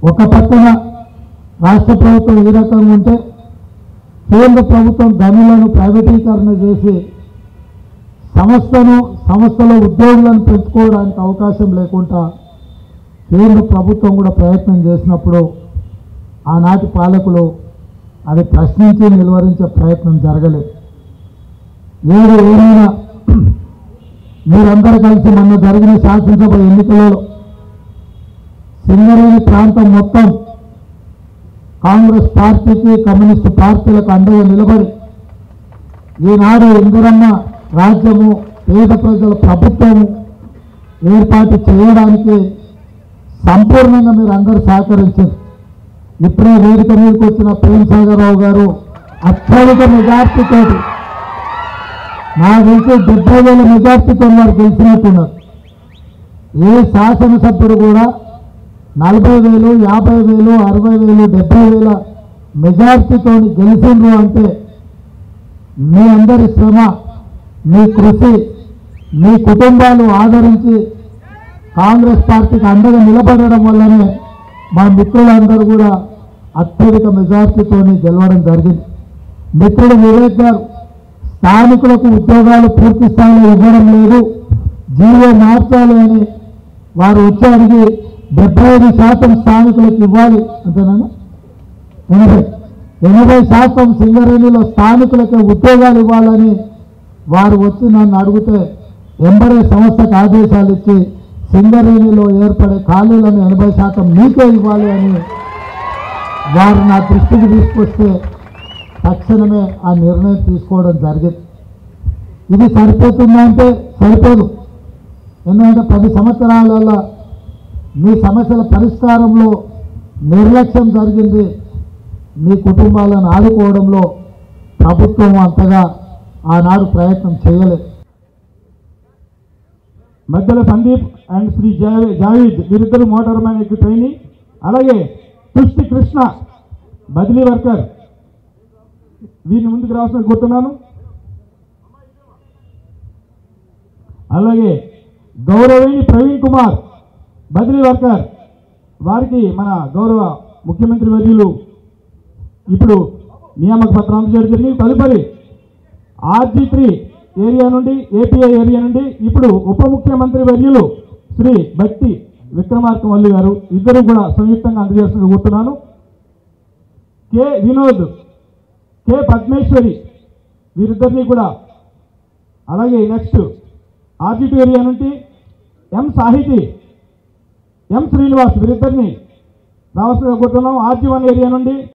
ఒక పక్కన రాష్ట్ర ప్రభుత్వం ఈ రకంగా ఉంటే కేంద్ర ప్రభుత్వం ధనులను ప్రైవేటీకరణ చేసి సంస్థను సంస్థలో ఉద్యోగులను పెంచుకోవడానికి అవకాశం లేకుండా కేంద్ర ప్రభుత్వం కూడా ప్రయత్నం చేసినప్పుడు ఆనాటి పాలకులు అది ప్రశ్నించి నిలువరించే ప్రయత్నం జరగలేదు ఏది ఏమైనా మీరందరూ కలిసి మొన్న జరిగిన శాసనసభ ఎన్నికలలో సింగరేణి ప్రాంతం మొత్తం కాంగ్రెస్ పార్టీకి కమ్యూనిస్టు పార్టీలకు అండగా నిలబడి ఈనాడు ఇందిరమ్మ రాజ్యము పేద ప్రజల ప్రభుత్వము ఏర్పాటు చేయడానికి సంపూర్ణంగా మీరు అందరూ సహకరించారు ఇప్పుడే వేదిక మీదకి వచ్చిన ప్రేమ్ సాగర్ రావు గారు అత్యధిక మెజార్టీతో నాకు తెలిసి డెబ్బై వేల మెజార్టీతో వారు గెలిచినట్టున్నారు ఏ శాసనసభ్యుడు కూడా నలభై వేలు యాభై వేలు అరవై వేలు డెబ్బై వేల మెజార్టీతో గెలిచిండ్రు అంటే మీ అందరి శ్రమ మీ కృషి మీ కుటుంబాలు ఆదరించి కాంగ్రెస్ పార్టీకి అండగా నిలబడడం వల్లనే మా మిత్రులందరూ కూడా అత్యధిక మెజార్టీతో గెలవడం జరిగింది మిత్రుడు వివేక్ గారు స్థానికులకు ఉద్యోగాలు పూర్తి స్థాయిలో ఇవ్వడం లేదు జీవో మార్చాలి అని వారు వచ్చి అడిగి డెబ్బై ఐదు శాతం స్థానికులకు ఇవ్వాలి అంతేనా ఎనభై ఎనభై శాతం సింగరేణిలో స్థానికులకే ఉద్యోగాలు ఇవ్వాలని వారు వచ్చి నన్ను అడిగితే ఎంబడే సంస్థకు ఆదేశాలు ఇచ్చి సింగరేణిలో ఏర్పడే ఖాళీలను ఎనభై శాతం మీకే ఇవ్వాలి అని వారు నా దృష్టికి తీసుకొస్తే తక్షణమే ఆ నిర్ణయం తీసుకోవడం జరిగింది ఇది సరిపోతుందా అంటే సరిపోదు ఎందుకంటే పది సంవత్సరాలలో మీ సమస్యల పరిష్కారంలో నిర్లక్ష్యం జరిగింది మీ కుటుంబాలను ఆదుకోవడంలో ప్రభుత్వం అంతగా ఆనాడు ప్రయత్నం చేయలేదు మధ్యలో సందీప్ అండ్ శ్రీ జావే- జావీద్ వీరిద్దరు మోటార్ మ్యానిక్ ట్రైనింగ్ అలాగే తుష్టి కృష్ణ బదిలీ వర్కర్ వీరిని ముందుకు రావాల్సిన కోరుతున్నాను అలాగే గౌరవేణి ప్రవీణ్ కుమార్ బదిలీ వర్కర్ వారికి మన గౌరవ ముఖ్యమంత్రి వర్యులు ఇప్పుడు నియామక పత్రం అందజేయడం జరిగింది తదుపరి ఆర్జీ త్రీ ఏరియా నుండి ఏపీఐ ఏరియా నుండి ఇప్పుడు ఉప ముఖ్యమంత్రి వర్యులు శ్రీ బట్టి విక్రమార్క మల్లి గారు ఇద్దరు కూడా సంయుక్తంగా అందజేస్తున్న కోరుతున్నాను కె వినోద్ కె పద్మేశ్వరి వీరిద్దరిని కూడా అలాగే నెక్స్ట్ ఆర్జీ టూ ఏరియా నుండి ఎం సాహితి ఎం శ్రీనివాస్ వీరిద్దరిని రావాల్సిందిగా కోరుతున్నాం ఆర్జీ వన్ ఏరియా నుండి